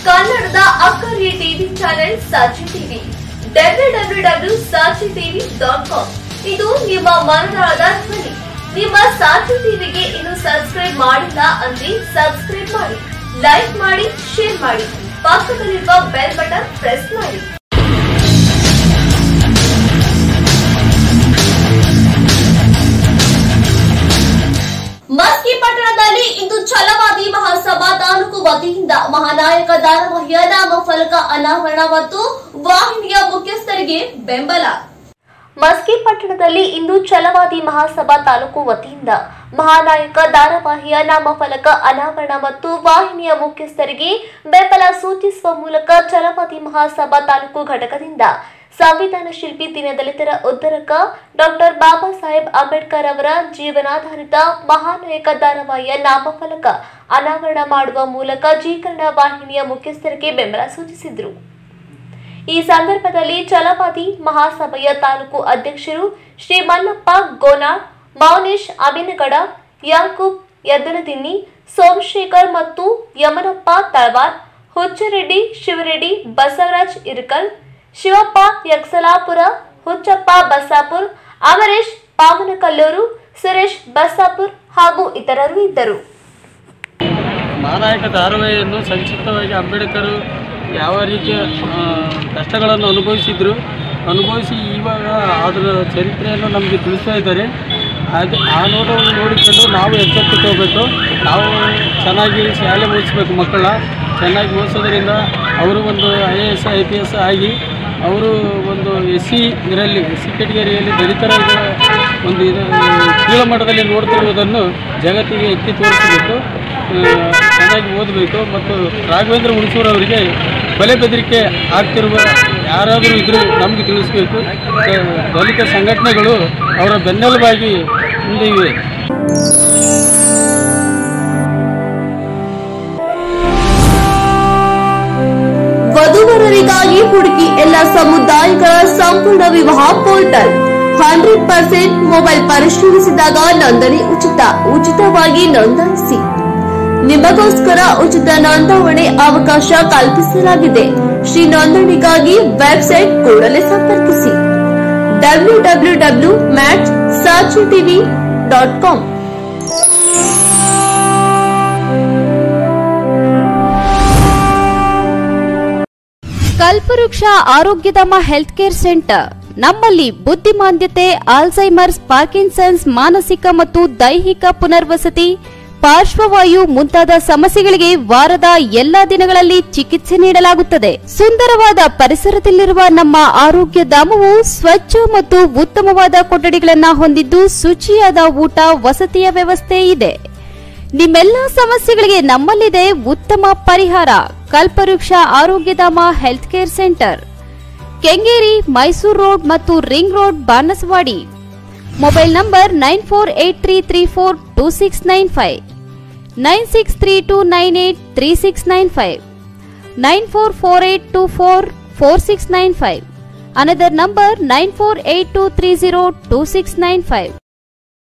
ಕನ್ನಡದ ಅಕ್ಕರಿಯ TV channel Sakshi TV W W W Sakshi TV dot com ಇದು ನಿಮ್ಮ ಮನದಾಳದ ಧ್ವನಿ ನಿಮ್ಮ ಸಾಕ್ಷಿ ಟಿವಿಗೆ ಇನ್ನು ಸಬ್ಸ್ಕ್ರೈಬ್ ಮಾಡಿಲ್ಲ ಅಂದ್ರೆ ಸಬ್ಸ್ಕ್ರೈಬ್ ಮಾಡಿ ಲೈಕ್ ಮಾಡಿ ಶೇರ್ ಮಾಡಿ ಪಕ್ಕದಲ್ಲಿರುವ ಬೆಲ್ ಬಟನ್ ಪ್ರೆಸ್ ಮಾಡಿ ಮಸ್ಕಿ ಪಟ್ಟಣದಲ್ಲಿ ಇಂದು ಛಲವಾದಿ ಮಹಾಸಭಾ ತಾಲೂಕು ವತಿಯಿಂದ ಮಹಾನಾಯಕ ಧಾರಾವಾಹಿಯ ನಾಮಫಲಕ ಅನಾವರಣ ಮತ್ತು ವಾಹಿನಿಯ ಮುಖ್ಯಸ್ಥರಿಗೆ ಬೆಂಬಲ ಮಸ್ಕಿ ಪಟ್ಟಣದಲ್ಲಿ ಇಂದು ಛಲವಾದಿ ಮಹಾಸಭಾ ತಾಲೂಕು ವತಿಯಿಂದ ಮಹಾನಾಯಕ ಧಾರಾವಾಹಿಯ ನಾಮಫಲಕ ಅನಾವರಣ ಮತ್ತು ವಾಹಿನಿಯ ಮುಖ್ಯಸ್ಥರಿಗೆ ಬೆಂಬಲ ಸೂಚಿಸುವ ಮೂಲಕ ಛಲವಾದಿ ಮಹಾಸಭಾ ತಾಲೂಕು ಘಟಕದಿಂದ ಸಂವಿಧಾನ ಶಿಲ್ಪಿ ದೀನದಲಿತರ ಉದ್ಧರಕ ಡಾಕ್ಟರ್ ಬಾಬಾ ಸಾಹೇಬ್ ಅಂಬೇಡ್ಕರ್ ಅವರ ಜೀವನಾಧಾರಿತ ಮಹಾನಾಯಕ ಧಾರಾವಾಹಿಯ ನಾಮಫಲಕ ಅನಾವರಣ ಮಾಡುವ ಮೂಲಕ ಜಿ ಕನ್ನಡ ವಾಹಿನಿಯ ಮುಖ್ಯಸ್ಥರಿಗೆ ಬೆಂಬಲ ಸೂಚಿಸಿದರು ಈ ಸಂದರ್ಭದಲ್ಲಿ ಛಲವಾದಿ ಮಹಾಸಭೆಯ ತಾಲೂಕು ಅಧ್ಯಕ್ಷರು ಶ್ರೀ ಮಲ್ಲಪ್ಪ ಗೋನಾಳ್ ಮೌನೇಶ್ ಅಬಿನಗಡ ಯಾಕೂಬ್ ಯದ್ದನದಿನ್ನಿ ಸೋಮಶೇಖರ್ ಮತ್ತು ಯಮನಪ್ಪ ತಳವಾರ್ ಹುಚ್ಚರೆಡ್ಡಿ ಶಿವರೆಡ್ಡಿ ಬಸವರಾಜ್ ಇರ್ಕಲ್ ಶಿವಪ್ಪ ಯಕ್ಷಲಾಪುರ ಹುಚ್ಚಪ್ಪ ಬಸ್ಸಾಪುರ್ ಅಮರೇಶ್ ಪಾಮನಕಲ್ಲೂರು ಸುರೇಶ್ ಬಸ್ಸಾಪುರ್ ಹಾಗೂ ಇತರರು ಇದ್ದರು ಮಹಾನಾಯಕ ಧಾರಾವಾಹಿಯನ್ನು ಸಂಕ್ಷಿಪ್ತವಾಗಿ ಅಂಬೇಡ್ಕರ್ ಯಾವ ರೀತಿಯ ಆ, ಕಷ್ಟಗಳನ್ನು ಅನುಭವಿಸಿದ್ರು ಅನುಭವಿಸಿ ಇವಾಗ ಅದರ ಚರಿತ್ರೆಯನ್ನು ನಮಗೆ ತಿಳಿಸ್ತಾ ಇದ್ದಾರೆ ಅದು ಆ ನೋಟವನ್ನು ನೋಡಿಕೊಂಡು ನಾವು ಎಚ್ಚೆತ್ತು ತಗೋಬೇಕು ನಾವು ಚೆನ್ನಾಗಿ ಶಾಲೆ ಓದಿಸ್ಬೇಕು ಮಕ್ಕಳ ಚೆನ್ನಾಗಿ ಓದಿಸೋದ್ರಿಂದ ಅವರು ಒಂದು I A S I P S ಆಗಿ ಅವರು ಒಂದು ಎಸ್ ಸಿ ಇದರಲ್ಲಿ ಎಸ್ ಸಿ ಕೆಟಗರಿಯಲ್ಲಿ ದಲಿತರ ಒಂದು ಇದು ಕೀಳು ಮಟ್ಟದಲ್ಲಿ ನೋಡ್ತಿರುವುದನ್ನು ಜಗತ್ತಿಗೆ ಎತ್ತಿ ತೋರಿಸಬೇಕು ಆ, ಚೆನ್ನಾಗಿ ಓದಬೇಕು ಮತ್ತು ರಾಘವೇಂದ್ರ ಹುಣಸೂರವರಿಗೆ ಕೊಲೆ ಬೆದರಿಕೆ ಆಗ್ತಿರುವ ಯಾರಾದರೂ ಇದ್ದರೂ ನಮಗೆ ತಿಳಿಸಬೇಕು ದಲಿತ ಸಂಘಟನೆಗಳು ಅವರ ಬೆನ್ನೆಲುಬಾಗಿ ಮುಂದೆ ಇವೆ ವಧುವರರಿಗಾಗಿ ಹುಡುಕಿ ಎಲ್ಲ ಸಮುದಾಯಗಳ ಸಂಪೂರ್ಣ ವಿವಾಹ ಪೋರ್ಟಲ್ ಹಂಡ್ರೆಡ್ ಪರ್ಸೆಂಟ್ ಮೊಬೈಲ್ ಪರಿಶೀಲಿಸಿದಾಗ ನೋಂದಣಿ ಉಚಿತ ಉಚಿತವಾಗಿ ನೋಂದಾಯಿಸಿ ನಿಮಗೋಸ್ಕರ ಉಚಿತ ನೋಂದಾವಣೆ ಅವಕಾಶ ಕಲ್ಪಿಸಲಾಗಿದೆ ಶ್ರೀ ನೋಂದಣಿಗಾಗಿ ವೆಬ್ಸೈಟ್ ಕೂಡಲೇ ಸಂಪರ್ಕಿಸಿ ಡಬ್ಲ್ಯೂ ಡಬ್ಲ್ಯೂ ಡಬ್ಲ್ಯೂ ಮ್ಯಾಚ್ ಸಾಚಿ TV dot com Kalpavriksha Arogyadhama health care centre ನಮ್ಮಲ್ಲಿ ಬುದ್ಧಿಮಾಂದ್ಯತೆ ಆಲ್ಝೈಮರ್ಸ್ ಪಾರ್ಕಿನ್ಸನ್ಸ್ ಮಾನಸಿಕ ಮತ್ತು ದೈಹಿಕ ಪುನರ್ವಸತಿ ಪಾರ್ಶ್ವವಾಯು ಮುಂತಾದ ಸಮಸ್ಯೆಗಳಿಗೆ ವಾರದ ಎಲ್ಲಾ ದಿನಗಳಲ್ಲಿ ಚಿಕಿತ್ಸೆ ನೀಡಲಾಗುತ್ತದೆ ಸುಂದರವಾದ ಪರಿಸರದಲ್ಲಿರುವ ನಮ್ಮ ಆರೋಗ್ಯ ಧಾಮವು ಸ್ವಚ್ಛ ಮತ್ತು ಉತ್ತಮವಾದ ಕೊಠಡಿಗಳನ್ನ ಹೊಂದಿದ್ದು ಶುಚಿಯಾದ ಊಟ ವಸತಿಯ ವ್ಯವಸ್ಥೆ ಇದೆ ನಿಮ್ಮೆಲ್ಲ ಸಮಸ್ಯೆಗಳಿಗೆ ನಮ್ಮಲ್ಲಿದೆ ಉತ್ತಮ ಪರಿಹಾರ Kalpavriksha Arogyadhama health care centre Kengeri Mysuru road ಮತ್ತು ring road Banaswadi mobile number nine four eight three three four two six nine five nine six three two nine eight three six nine five nine four four eight two four four six nine five another number nine four eight two three zero two six nine five